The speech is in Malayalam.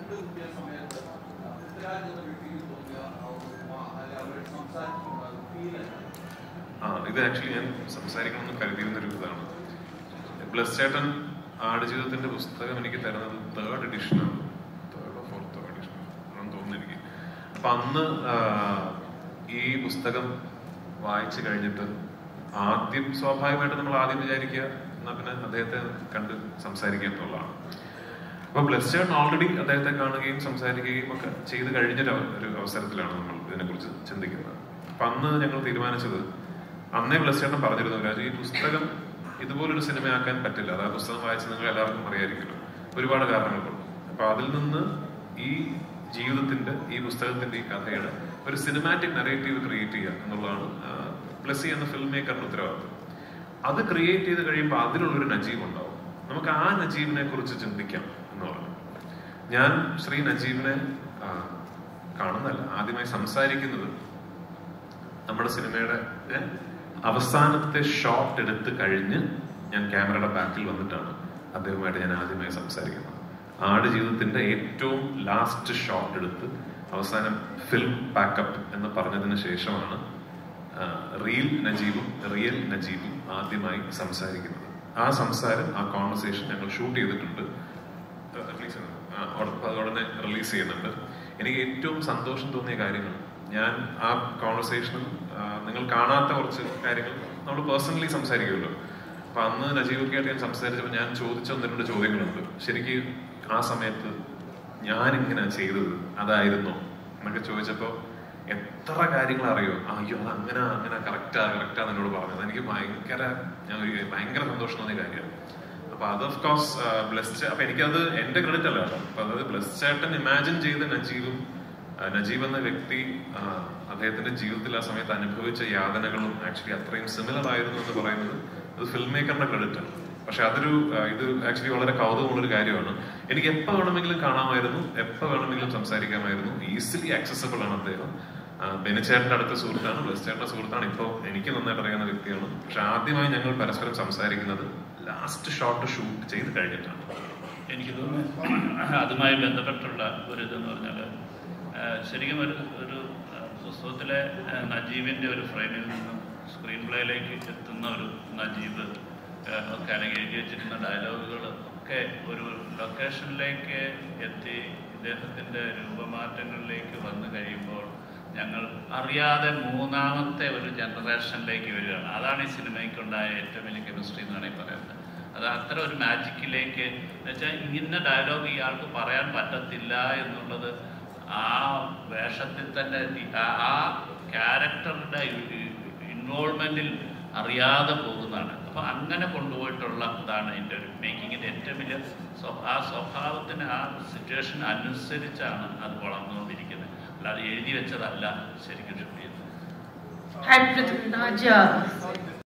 ഫുഡ് കിട്ടിയ സമയത്ത് പൃഥ്വിരാജ് എന്ന വ്യക്തിക്ക് തോന്നിയ ആ ഒരു മാ- അല്ലെങ്കിൽ അവരുടെ സംസാരിക്കുമ്പോൾ അത് ഫീൽ ആ ഇത് ആക്ച്വലി ഞാൻ സംസാരിക്കണമെന്ന് കരുതിയിരുന്ന ഒരു ഇതാണ് ബ്ലസ് ചേട്ടൻ ആടുജീവിതത്തിന്റെ പുസ്തകം എനിക്ക് തരുന്നത് തേർഡ് എഡിഷനാണ് തേർഡോ ഫോർത്തോ എഡിഷൻ ആണെന്ന് തോന്നുന്നു എനിക്ക് അപ്പൊ അന്ന് ആ, ഈ പുസ്തകം വായിച്ചു കഴിഞ്ഞിട്ട് ആദ്യം സ്വാഭാവികമായിട്ട് നമ്മൾ ആദ്യം വിചാരിക്കുക എന്നാ പിന്നെ അദ്ദേഹത്തെ കണ്ട് സംസാരിക്കുക എന്നുള്ളതാണ് അപ്പൊ ബ്ലസ് ചേട്ടൻ ഓൾറെഡി അദ്ദേഹത്തെ കാണുകയും സംസാരിക്കുകയും ഒക്കെ ചെയ്ത് കഴിഞ്ഞൊരു അവ- ഒരു അവസരത്തിലാണ് നമ്മൾ ഇതിനെക്കുറിച്ച് ചിന്തിക്കുന്നത് അപ്പൊ അന്ന് ഞങ്ങൾ തീരുമാനിച്ചത് അന്നേ ബ്ലസ് ചേട്ടൻ പറഞ്ഞിരുന്നു രാജു ഈ പുസ്തകം ഇതുപോലൊരു സിനിമയാക്കാൻ പറ്റില്ല അത് ആ പുസ്തകം വായിച്ച് നിങ്ങൾ എല്ലാവർക്കും അറിയായിരിക്കുമല്ലോ ഒരുപാട് കാരണങ്ങളുണ്ട് അപ്പൊ അതിൽ നിന്ന് ഈ ജീവിതത്തിന്റെ ഈ പുസ്തകത്തിന്റെ ഈ കഥയുടെ ഒരു സിനിമാറ്റിക് നറേറ്റീവ് ക്രിയേറ്റ് ചെയ്യുക എന്നുള്ളതാണ് ബ്ലസ്സി എന്ന ഫിലിം മേക്കറിന്റെ ഉത്തരവാദിത്വം അത് ക്രിയേറ്റ് ചെയ്ത് കഴിയുമ്പോൾ അതിലുള്ളൊരു നജീബ് ഉണ്ടാവും നമുക്ക് ആ നജീബിനെ കുറിച്ച് ചിന്തിക്കാം എന്ന് പറഞ്ഞു ഞാൻ ശ്രീ നജീബിനെ ആ, കാണുന്നല്ല ആദ്യമായി സംസാരിക്കുന്നത് നമ്മുടെ സിനിമയുടെ ഏ, അവസാനത്തെ ഷോട്ട് എടുത്ത് കഴിഞ്ഞ് ഞാൻ ക്യാമറയുടെ ബാക്കിൽ വന്നിട്ടാണ് അദ്ദേഹവുമായിട്ട് ഞാൻ ആദ്യമായി സംസാരിക്കുന്നത് ആട് ജീവിതത്തിന്റെ ഏറ്റവും ലാസ്റ്റ് ഷോട്ട് എടുത്ത് അവസാനം ഫിലിം പാക്കപ്പ് എന്ന് പറഞ്ഞതിന് ശേഷമാണ് ആ, റീൽ നജീബും റിയൽ നജീബും ആദ്യമായി സംസാരിക്കുന്നത് ആ സംസാരം ആ കോൺവെർസേഷൻ ഞങ്ങൾ ഷൂട്ട് ചെയ്തിട്ടുണ്ട് റിലീസ് ഉടനെ റിലീസ് ചെയ്യുന്നുണ്ട് എനിക്ക് ഏറ്റവും സന്തോഷം തോന്നിയ കാര്യങ്ങൾ ഞാൻ ആ കോൺവെർസേഷനിൽ നിങ്ങൾ കാണാത്ത കുറച്ച് കാര്യങ്ങൾ നമ്മൾ പേഴ്സണലി സംസാരിക്കുമല്ലോ അപ്പൊ അന്ന് നജീബൊക്കെ ആയിട്ട് ഞാൻ സംസാരിച്ചപ്പോൾ ഞാൻ ചോദിച്ച ഒന്ന് രണ്ട് ചോദ്യങ്ങളുണ്ട് ശരിക്കും ആ സമയത്ത് ഞാൻ ഇങ്ങനെ ചെയ്തത് അതായിരുന്നോ എന്നൊക്കെ ചോദിച്ചപ്പോ എത്ര കാര്യങ്ങൾ അറിയോ ആ, അയ്യോ അത് അങ്ങനെ അങ്ങനെ കറക്റ്റാ കറക്റ്റാ എന്നോട് പറഞ്ഞത് എനിക്ക് ഭയങ്കര ഞാൻ ഒരു ഭയങ്കര സന്തോഷം തോന്നിയ കാര്യമാണ് അപ്പൊ അത് ഓഫ് കോഴ്സ് ബ്ലസ് അപ്പൊ എനിക്കത് എന്റെ ക്രെഡിറ്റ് അല്ല കേട്ടോ അപ്പൊ അതായത് ബ്ലസ് ചേട്ടൻ ഇമാജിൻ ചെയ്ത നജീബും ആ, നജീബ് എന്ന വ്യക്തി ആ, അദ്ദേഹത്തിന്റെ ജീവിതത്തിൽ ആ സമയത്ത് അനുഭവിച്ച യാതനകളും ആക്ച്വലി അത്രയും സിമിലർ ആയിരുന്നു എന്ന് പറയുന്നത് അത് ഫിലിം മേക്കറിന്റെ ക്രെഡിറ്റ് ആണ് പക്ഷെ അതൊരു ആ, ഇത് ആക്ച്വലി വളരെ കൗതുകമുള്ളൊരു കാര്യമാണ് എനിക്ക് എപ്പോ വേണമെങ്കിലും കാണാമായിരുന്നു എപ്പോ വേണമെങ്കിലും സംസാരിക്കാമായിരുന്നു ഈസിലി ആക്സസബിൾ ആണ് അദ്ദേഹം ആ, ബെനിച്ചേട്ടന്റെ അടുത്ത സുഹൃത്താണ് ബ്ലസ് ചേട്ടന്റെ സുഹൃത്താണ് ഇപ്പോൾ എനിക്ക് നന്നായിട്ട് അറിയാവുന്ന വ്യക്തിയാണ് പക്ഷെ ആദ്യമായി ഞങ്ങൾ പരസ്പരം സംസാരിക്കുന്നത് ലാസ്റ്റ് ഷോട്ട് ഷൂട്ട് ചെയ്ത് കഴിഞ്ഞിട്ടാണ് എനിക്ക് തോന്നുന്നു അതുമായി ബന്ധപ്പെട്ടുള്ള ഒരു ഇതെന്ന് പറഞ്ഞാൽ ശരിക്കും ഒരു ഒരു ആ, പുസ്തകത്തിലെ ആ, നജീബിൻ്റെ ഒരു ഫ്രെയിമിൽ നിന്നും സ്ക്രീൻ പ്ലേയിലേക്ക് എത്തുന്ന ഒരു നജീബ് ആ, ഒക്കെ അല്ലെങ്കിൽ എഴുതി വെച്ചിരുന്ന ഡയലോഗുകൾ ഒക്കെ ഒരു ലൊക്കേഷനിലേക്ക് എത്തി ഇദ്ദേഹത്തിൻ്റെ രൂപമാറ്റങ്ങളിലേക്ക് വന്നു കഴിയുമ്പോൾ ഞങ്ങൾ അറിയാതെ മൂന്നാമത്തെ ഒരു ജനറേഷനിലേക്ക് വരികയാണ് അതാണ് ഈ സിനിമയ്ക്കുണ്ടായ ഏറ്റവും വലിയ കെമിസ്ട്രി എന്ന് വേണമെങ്കിൽ പറയുന്നത് അത് അത്ര ഒരു മാജിക്കിലേക്ക് എന്നുവെച്ചാൽ ഇന്ന ഡയലോഗ് ഇയാൾക്ക് പറയാൻ പറ്റത്തില്ല എന്നുള്ളത് ആ വേഷത്തിൽ തന്നെ ഈ- ആ- ആ ക്യാരക്ടറുടെ ഇൻവോൾവ്മെന്റിൽ അറിയാതെ പോകുന്നതാണ് അപ്പൊ അങ്ങനെ കൊണ്ടുപോയിട്ടുള്ള ഇതാണ് എൻ്റെ ഒരു മേക്കിങ്ങിന്റെ ഏറ്റവും വലിയ സ്വ- ആ സ്വഭാവത്തിന് ആ സിറ്റുവേഷൻ അനുസരിച്ചാണ് അത് വളർന്നുകൊണ്ടിരിക്കുന്നത് അല്ലാതെ എഴുതി വെച്ചതല്ല ശരിക്കും ഷൂട്ട് ചെയ്യുന്നത് Hi, Prithviraj.